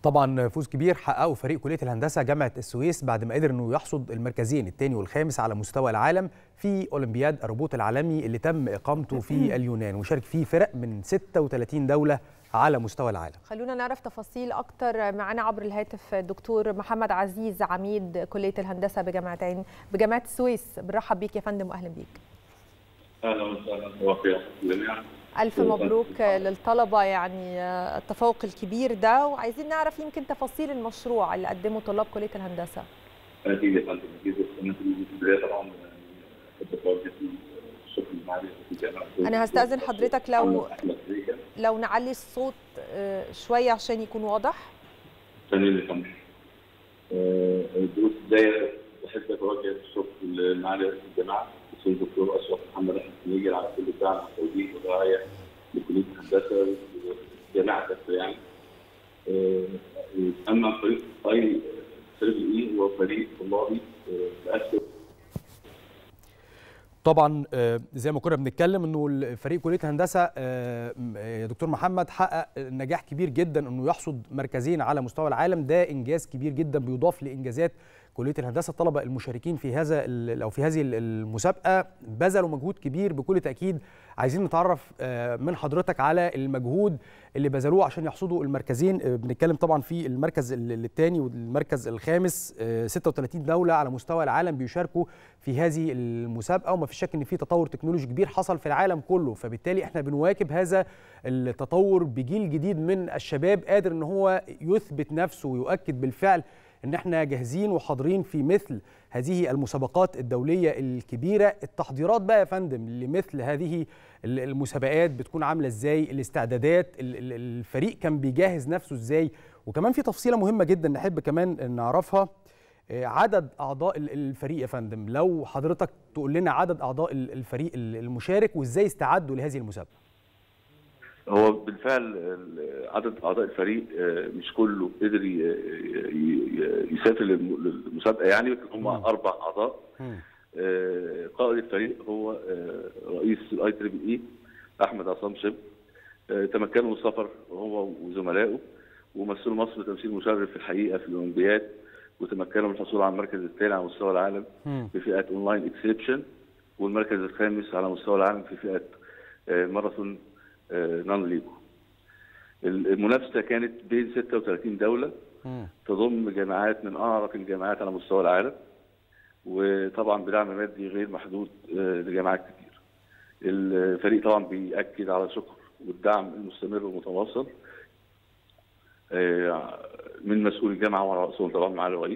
طبعا فوز كبير حققه فريق كليه الهندسه جامعه السويس بعد ما قدر انه يحصد المركزين الثاني والخامس على مستوى العالم في اولمبياد الروبوت العالمي اللي تم اقامته في اليونان وشارك فيه فرق من 36 دوله على مستوى العالم خلونا نعرف تفاصيل اكتر معنا عبر الهاتف الدكتور محمد عزيز عميد كليه الهندسه بجامعتين بجامعه السويس بنرحب بيك يا فندم واهلا بيك اهلا وسهلا وفي جميعا ألف مبروك للطلبة يعني التفوق الكبير ده وعايزين نعرف يمكن تفاصيل المشروع اللي قدمه طلاب كلية الهندسة. أكيد يا فندم أكيد أنا في البداية طبعا الشكر المعالي في الجامعة أنا هستأذن حضرتك لو لو نعلي الصوت شوية عشان يكون واضح. ثانية اللي فندم. الدروس البداية بحب أتوجه الشكر للمعالي رئيس الجامعة الاستاذ الدكتور اشرف محمد احمد سنيجر على كل الدعم والتوجيه والرعايه لكليه الهندسه جامعه يعني. اما فريق اي تربل اي هو فريق طلابي مؤثر طبعا زي ما كنا بنتكلم انه فريق كليه الهندسه يا دكتور محمد حقق نجاح كبير جدا انه يحصد مركزين على مستوى العالم ده انجاز كبير جدا بيضاف لانجازات كليه الهندسه الطلبه المشاركين في هذا او في هذه المسابقه بذلوا مجهود كبير بكل تاكيد عايزين نتعرف من حضرتك على المجهود اللي بذلوه عشان يحصدوا المركزين بنتكلم طبعا في المركز الثاني والمركز الخامس 36 دوله على مستوى العالم بيشاركوا في هذه المسابقه وما فيش شك ان في تطور تكنولوجي كبير حصل في العالم كله فبالتالي احنا بنواكب هذا التطور بجيل جديد من الشباب قادر ان هو يثبت نفسه ويؤكد بالفعل ان احنا جاهزين وحاضرين في مثل هذه المسابقات الدوليه الكبيره التحضيرات بقى يا فندم لمثل هذه المسابقات بتكون عامله ازاي الاستعدادات الفريق كان بيجهز نفسه ازاي وكمان في تفصيله مهمه جدا نحب كمان نعرفها عدد اعضاء الفريق يا فندم لو حضرتك تقول لنا عدد اعضاء الفريق المشارك وازاي استعدوا لهذه المسابقه هو بالفعل عدد اعضاء الفريق مش كله قدر يسافر للمسابقه يعني هم اربع اعضاء قائد الفريق هو رئيس الاي تريبل اي احمد عصام شب تمكنوا من السفر هو وزملائه ومثلوا مصر تمثيل مشرف في الحقيقه في الاولمبياد وتمكنوا من الحصول على المركز الثاني على مستوى العالم في فئه اونلاين اكسبشن والمركز الخامس على مستوى العالم في فئه ماراثون نون ليجو المنافسه كانت بين 36 دوله تضم جامعات من اعرق الجامعات على مستوى العالم وطبعا بدعم مادي غير محدود لجامعات كتير الفريق طبعا بيأكد على شكر والدعم المستمر والمتواصل من مسؤول الجامعه وعلى راسهم طبعا مع الرئيس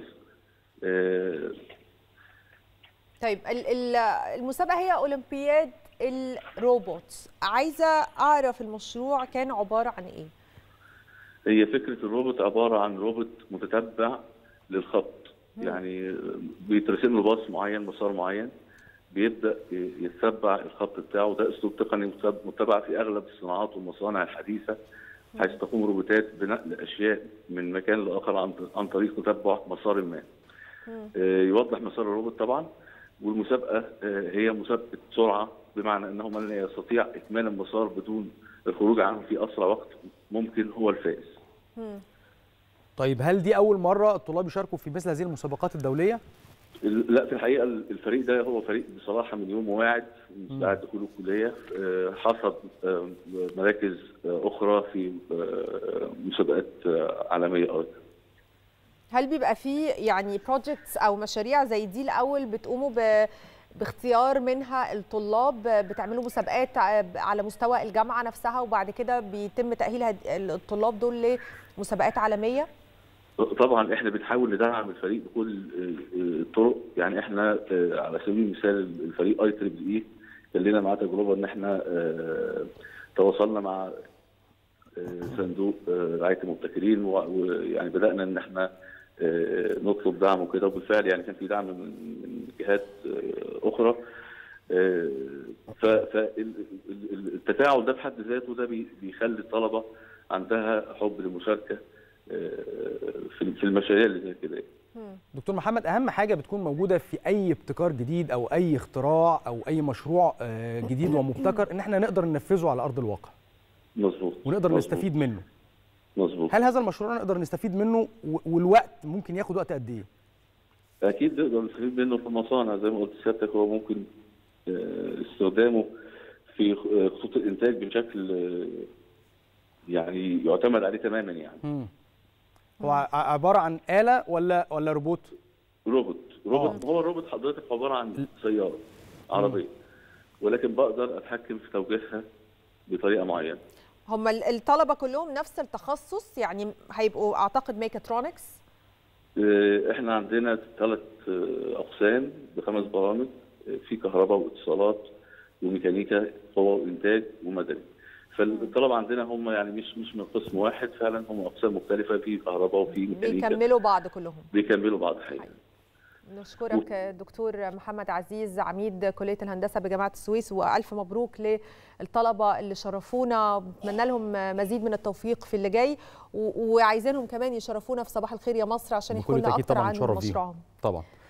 طيب المسابقه هي اولمبياد الروبوت عايزه اعرف المشروع كان عباره عن ايه هي فكره الروبوت عباره عن روبوت متتبع للخط مم. يعني بيترسم له باص معين مسار معين بيبدا يتبع الخط بتاعه ده اسلوب تقني متبع في اغلب الصناعات والمصانع الحديثه حيث تقوم روبوتات بنقل اشياء من مكان لاخر عن طريق تتبع مسار ما يوضح مسار الروبوت طبعا والمسابقه هي مسابقه سرعه بمعنى انه من لا يستطيع اكمال المسار بدون الخروج عنه في اسرع وقت ممكن هو الفائز. طيب هل دي اول مره الطلاب يشاركوا في مثل هذه المسابقات الدوليه؟ لا في الحقيقه الفريق ده هو فريق بصراحه من يوم وواعد بعد دخول الكليه حصد مراكز اخرى في مسابقات عالميه ايضا. هل بيبقى في يعني بروجكتس او مشاريع زي دي الاول بتقوموا ب باختيار منها الطلاب بتعملوا مسابقات على مستوى الجامعه نفسها وبعد كده بيتم تاهيل الطلاب دول لمسابقات عالميه؟ طبعا احنا بنحاول ندعم الفريق بكل الطرق يعني احنا على سبيل المثال الفريق اي تريبل اي كان لنا معاه تجربه ان احنا تواصلنا مع صندوق رعايه المبتكرين ويعني بدانا ان احنا نطلب دعم وكده وبالفعل يعني كان في دعم من جهات اخرى فالتفاعل ده بحد ذاته ده بيخلي الطلبه عندها حب للمشاركه في المشاريع اللي زي كده دكتور محمد اهم حاجه بتكون موجوده في اي ابتكار جديد او اي اختراع او اي مشروع جديد ومبتكر ان احنا نقدر ننفذه على ارض الواقع مظبوط ونقدر مزبوط. نستفيد منه مظبوط هل هذا المشروع نقدر نستفيد منه و- والوقت ممكن ياخد وقت قد ايه اكيد نقدر نستفيد منه في المصانع زي ما قلت سيادتك هو ممكن آه، استخدامه في خ- آه، خطوط الانتاج بشكل آه، يعني يعتمد عليه تماما يعني مم. هو ع- عباره عن آلة ولا ولا روبوت روبوت روبوت هو الروبوت حضرتك عباره عن سياره عربيه ولكن بقدر اتحكم في توجيهها بطريقه معينه هم ال- الطلبه كلهم نفس التخصص يعني هيبقوا اعتقد ميكاترونكس آه، احنا عندنا ثلاث اقسام بخمس برامج آه، في كهرباء واتصالات وميكانيكا قوه وانتاج ومدني فالطلبه عندنا هم يعني مش مش من قسم واحد فعلا هم اقسام مختلفه في كهرباء وفي ميكانيكا بيكملوا بعض كلهم بيكملوا بعض حقيقة نشكرك دكتور محمد عزيز عميد كليه الهندسه بجامعه السويس والف مبروك للطلبه اللي شرفونا بنتمنى لهم مزيد من التوفيق في اللي جاي و- وعايزينهم كمان يشرفونا في صباح الخير يا مصر عشان بكل يحكوا لنا تأكيد اكتر طبعاً عن نتشرف بيهم. مشروعهم طبعا